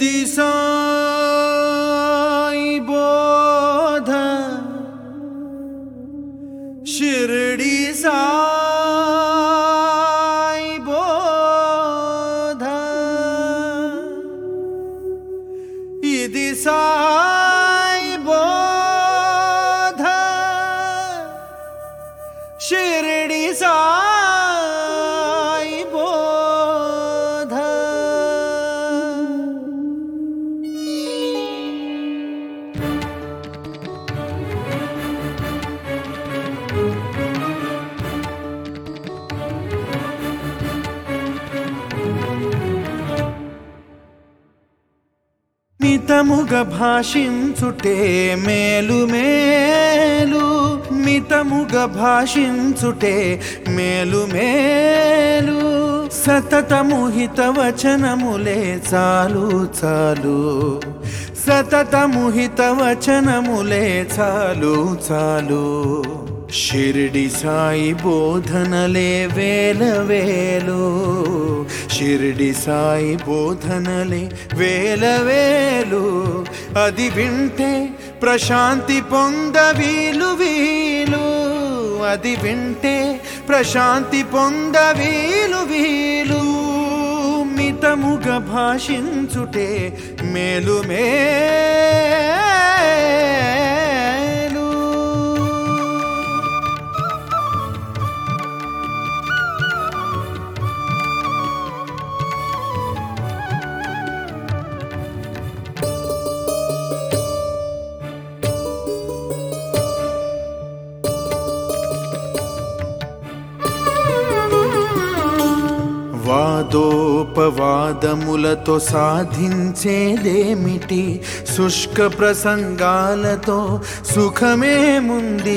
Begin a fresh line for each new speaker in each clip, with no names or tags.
ఇది సాయి బోధ షిర్డి సాయి బోధ ఇది సాయి బోధ షిర్డి సాయి బోధ మితముగ భాషించుటే మేలు మేలు మితముగ భాషించుటే మేలు మేలు సతతము హితవచనములే చాలు చాలు సతతము హితవచనములే చాలు చాలు షిరిడి సాయి బోధనలే వేల వేలు షిరిడి సాయి బోధనలే వేల వేలు అది వింటే ప్రశాంతి పొంద వీలు వీలు అది వింటే ప్రశాంతి పొంద వీలు వీలు మితముగ భాషించుటే మేలు మేలు వాదోపవాదములతో సాధించేదేమిటి శుష్క ప్రసంగాలతో సుఖమేముంది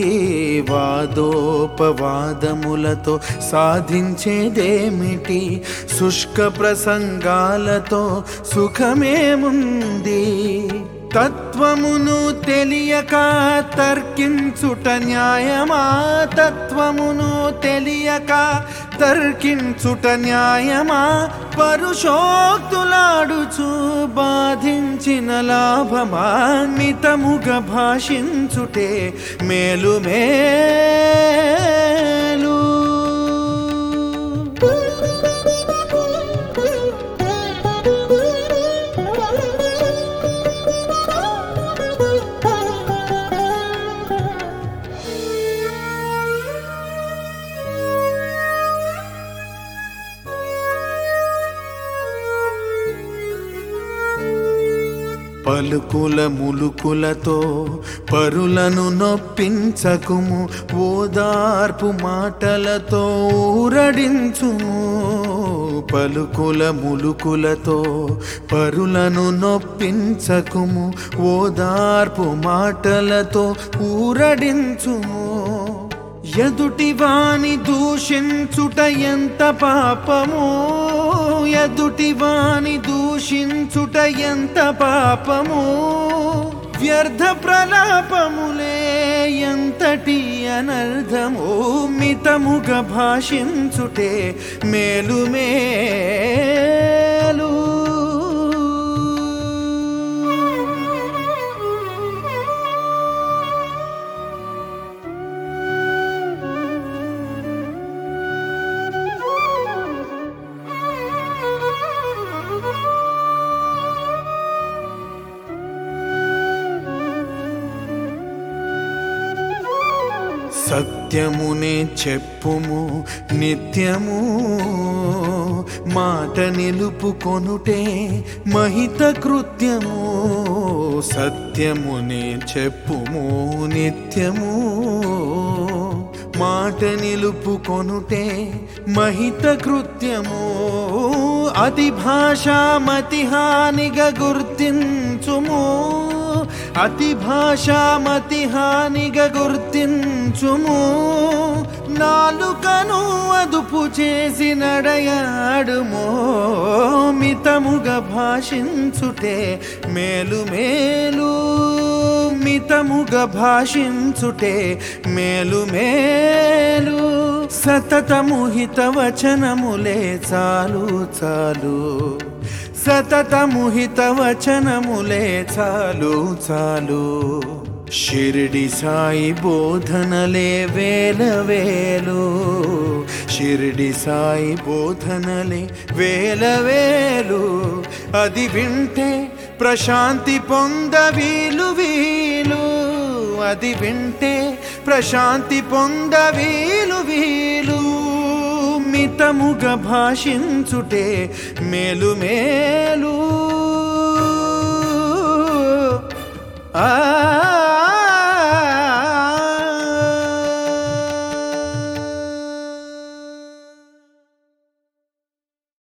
వాదోపవాదములతో సాధించేదేమిటి శుష్క ప్రసంగాలతో సుఖమేముంది తత్వమును తెలియక తర్కించుట న్యాయమా తత్వమును తెలియక తర్కించుట న్యాయమా పరుషోక్తులాడుచు బాధించిన లాభమా మితముగ భాషించుటే మేలు మేలు పలుకుల ములుకులతో పరులను నొప్పించకుము ఓదార్పు మాటలతో ఊరడించుము పలుకుల ములుకులతో పరులను నొప్పించకుము ఓదార్పు మాటలతో ఊరడించుము ఎదుటి వాని దూషించుట ఎంత పాపము ఎదుటి వాని దూషించుట ఎంత పాపము వ్యర్థ ప్రలాపములే ఎంతటి అనర్థము మితముగ భాషించుటే మేలు మేలు సత్యమునే చెప్పుము నిత్యము మాట నిలుపుకొనుటే మహిత కృత్యము సత్యమునే చెప్పుము నిత్యము మాట నిలుపుకొనుటే మహిత కృత్యము అతి భాషామతి హానిగా గుర్తించుము అతి భాషామతి హానిగా గుర్తించుము నాలుకను అదుపు చేసి నడయాడుమో మితముగా భాషించుటే మేలు మేలు మితముగా భాషించుటే మేలు మేలు సతతము హితవచనములే చాలు చాలు సతతము హితవచనములే చాలు చాలు షిరిడి సాయి బోధనలే వేల వేలు షిరిడి సాయి బోధనలే వేల వేలు అది వింటే ప్రశాంతి పొంద వీలు వీలు అది వింటే ప్రశాంతి పొంద వీలు వీలు మితముగా భాషించుటే మేలు మేలు